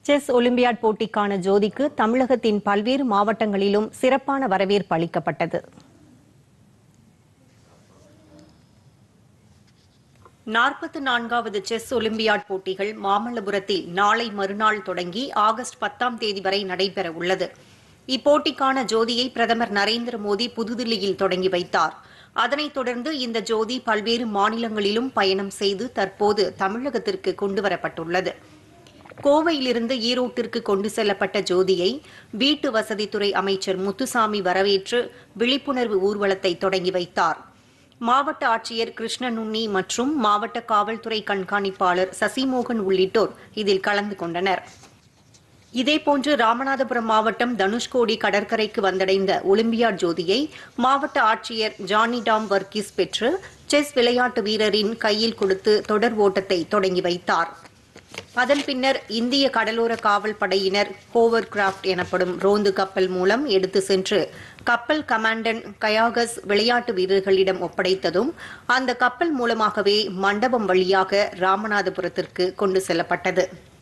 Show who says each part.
Speaker 1: chess olympiad போட்டிக்கான ஜோதிக்கு தமிழகத்தின் பல்வேறு மாவட்டங்களிலும் சிறப்பான வரவேற்பு அளிக்கப்பட்டது நாற்பத்து நான்காவது செஸ் ஒலிம்பியாட் போட்டிகள் மாமல்லபுரத்தில் நாளை மறுநாள் தொடங்கி ஆகஸ்ட் பத்தாம் தேதி வரை நடைபெற உள்ளது இப்போட்டிக்கான ஜோதியை பிரதமர் நரேந்திர மோடி புதுதில்லியில் தொடங்கி வைத்தார் அதனைத் தொடர்ந்து இந்த ஜோதி பல்வேறு மாநிலங்களிலும் பயணம் செய்து தற்போது தமிழகத்திற்கு கொண்டுவரப்பட்டுள்ளது கோவையிலிருந்து ஈரோட்டிற்கு கொண்டு செல்லப்பட்ட ஜோதியை வீட்டு வசதித்துறை அமைச்சர் முத்துசாமி வரவேற்று விழிப்புணர்வு ஊர்வலத்தை தொடங்கி வைத்தார் மாவட்ட ஆட்சியர் கிருஷ்ணனுண்ணி மற்றும் மாவட்ட காவல்துறை கண்காணிப்பாளர் சசிமோகன் உள்ளிட்டோர் இதில் கலந்து கொண்டனர் இதேபோன்று ராமநாதபுரம் மாவட்டம் தனுஷ்கோடி கடற்கரைக்கு வந்தடைந்த ஒலிம்பியாட் ஜோதியை மாவட்ட ஆட்சியர் ஜானி டாம் வர்கீஸ் பெற்று செஸ் விளையாட்டு வீரரின் கையில் கொடுத்து தொடர் ஓட்டத்தை தொடங்கி வைத்தார் அதன் பின்னர் இந்திய கடலோர காவல் படையினர் ஹோவர் கிராஃப்ட் எனப்படும் ரோந்து கப்பல் மூலம் எடுத்து சென்று கப்பல் கமாண்டன் கயாகஸ் விளையாட்டு வீரர்களிடம் ஒப்படைத்ததும் அந்த கப்பல் மூலமாகவே மண்டபம் வழியாக ராமநாதபுரத்திற்கு கொண்டு செல்லப்பட்டது